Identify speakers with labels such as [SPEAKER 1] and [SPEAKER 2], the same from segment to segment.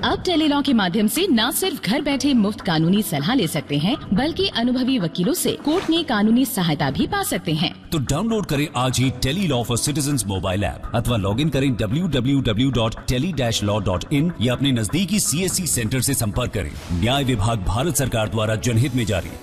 [SPEAKER 1] अब टेलीलॉ के माध्यम से न सिर्फ घर बैठे मुफ्त कानूनी सलाह ले सकते हैं बल्कि अनुभवी वकीलों से कोर्ट में कानूनी सहायता भी पा सकते हैं
[SPEAKER 2] तो डाउनलोड करें आज ही tele law for citizen mobile app अथवा लॉग इन करें www.tele-law.in या अपने नजदीकी सीएससी सेंटर से संपर्क करें न्याय विभाग भारत सरकार द्वारा जनहित में जारी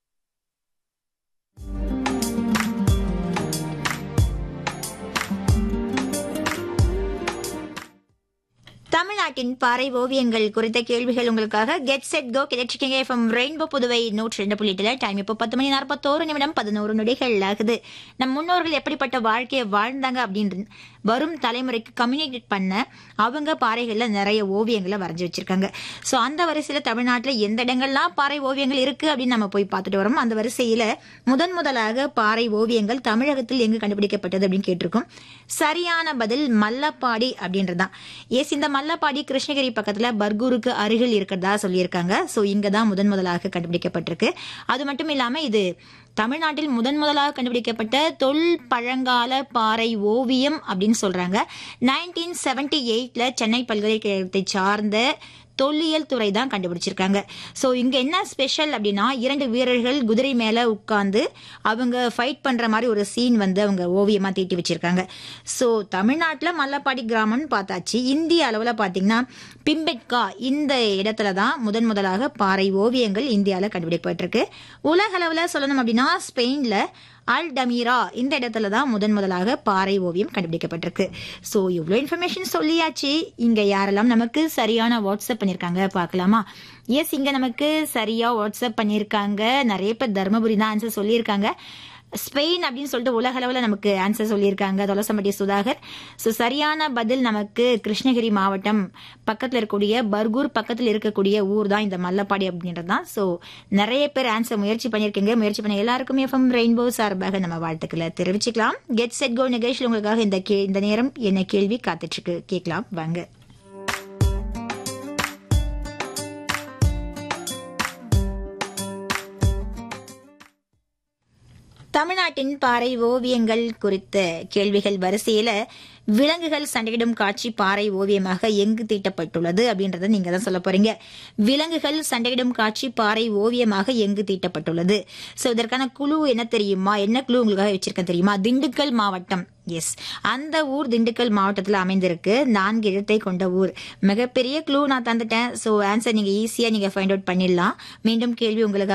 [SPEAKER 3] தமிழ்நாட்டின் பாறை ஓவியங்கள் குறித்த கேள்விகள் உங்களுக்காக கெட் செட் கோ கிடைச்சிக்கிங்க எஃப்எம் ரெயின்போ புதுவை நூற்றி ரெண்டு புள்ளிட்டுல டைம் இப்போ பத்து மணி நாற்பத்தோரு நிமிடம் பதினோரு நொடிகள் ஆகுது நம் முன்னோர்கள் எப்படிப்பட்ட வாழ்க்கையை வாழ்ந்தாங்க அப்படின்னு வரும் தலைமுறைக்கு கம்யூனிகேட் பண்ண அவங்க பாறைகள்ல நிறைய ஓவியங்களை வரைஞ்சி வச்சிருக்காங்க ஸோ அந்த வரிசையில தமிழ்நாட்டில் எந்த இடங்கள்லாம் பாறை ஓவியங்கள் இருக்கு அப்படின்னு நம்ம போய் பார்த்துட்டு வரோம் அந்த வரிசையில முதன் முதலாக பாறை ஓவியங்கள் தமிழகத்தில் எங்கு கண்டுபிடிக்கப்பட்டது அப்படின்னு கேட்டிருக்கோம் சரியான பதில் மல்லப்பாடி அப்படின்றதான் எஸ் இந்த மல்லப்பாடி கிருஷ்ணகிரி பக்கத்துல பர்கூருக்கு அருகில் இருக்கிறதா சொல்லியிருக்காங்க ஸோ இங்க தான் முதன் முதலாக கண்டுபிடிக்கப்பட்டிருக்கு அது மட்டும் இல்லாம இது தமிழ்நாட்டில் முதன் முதலாக கண்டுபிடிக்கப்பட்ட தொல் பழங்கால பாறை ஓவியம் அப்படின்னு சொல்றாங்க நைன்டீன் செவன்டி எயிட்ல சென்னை பல்கலைக்கழகத்தை சார்ந்த தொல்லியல் துறை தான் கண்டுபிடிச்சிருக்காங்க ஸோ இங்க என்ன ஸ்பெஷல் அப்படின்னா இரண்டு வீரர்கள் குதிரை மேல உட்கார்ந்து அவங்க ஃபைட் பண்ற மாதிரி ஒரு சீன் வந்து அவங்க ஓவியமா தீட்டி வச்சிருக்காங்க ஸோ தமிழ்நாட்டில் மல்லப்பாடி கிராமம்னு பார்த்தாச்சு இந்திய அளவில் பார்த்தீங்கன்னா பிம்பெட்கா இந்த இடத்துல தான் முதன் முதலாக பாறை ஓவியங்கள் இந்தியாவில் கண்டுபிடிக்கப்பட்டிருக்கு உலக அளவில் சொல்லணும் அப்படின்னா ஸ்பெயின்ல அல் டமீரா இந்த இடத்துல தான் முதன் முதலாக பாறை ஓவியம் கண்டுபிடிக்கப்பட்டிருக்கு ஸோ இவ்வளோ இன்ஃபர்மேஷன் சொல்லியாச்சு இங்க யாரெல்லாம் நமக்கு சரியான வாட்ஸ்அப் பண்ணியிருக்காங்க பார்க்கலாமா எஸ் இங்க நமக்கு சரியா வாட்ஸ்அப் பண்ணியிருக்காங்க நிறைய பேர் தருமபுரி தான் ஆன்சர் சொல்லியிருக்காங்க ஸ்பெயின் அப்படின்னு சொல்லிட்டு உலக அளவில் நமக்கு ஆன்சர் சொல்லியிருக்காங்க தொலசம்பட்டி சுதாகர் ஸோ சரியான பதில் நமக்கு கிருஷ்ணகிரி மாவட்டம் பக்கத்தில் இருக்கக்கூடிய பர்கூர் பக்கத்தில் இருக்கக்கூடிய ஊர் தான் இந்த மல்லப்பாடி அப்படின்றது தான் ஸோ நிறைய பேர் ஆன்சர் முயற்சி பண்ணியிருக்கீங்க முயற்சி பண்ண எல்லாருக்கும் எஃப்எம் ரெயின்போ சார்பாக நம்ம வாழ்த்துக்களை தெரிவிச்சுக்கலாம் கெட் செட் கோ நிகழ்ச்சியில் உங்களுக்காக இந்த கே இந்த நேரம் என்ன கேள்வி காத்துட்டு இருக்கு கேட்கலாம் வாங்க தமிழ்நாட்டின் பாறை ஓவியங்கள் குறித்த கேள்விகள் வரிசையில விலங்குகள் சண்டையிடும் காட்சி பாறை ஓவியமாக எங்கு தீட்டப்பட்டுள்ளது அப்படின்றத நீங்க தான் சொல்ல போறீங்க விலங்குகள் சண்டையிடும் காட்சி பாறை ஓவியமாக எங்கு தீட்டப்பட்டுள்ளது சோ இதற்கான குழு என்ன தெரியுமா என்ன குழு உங்களுக்காக வச்சிருக்கேன் தெரியுமா திண்டுக்கல் மாவட்டம் எஸ் அந்த ஊர் திண்டுக்கல் மாவட்டத்தில் அமைந்திருக்கு நான்கு இடத்தை கொண்ட ஊர் மிகப்பெரிய க்ளூ நான் தந்துட்டேன் ஸோ ஆன்சர் நீங்க ஈஸியா நீங்க ஃபைண்ட் அவுட் பண்ணிடலாம் மீண்டும் கேள்வி உங்களுக்காக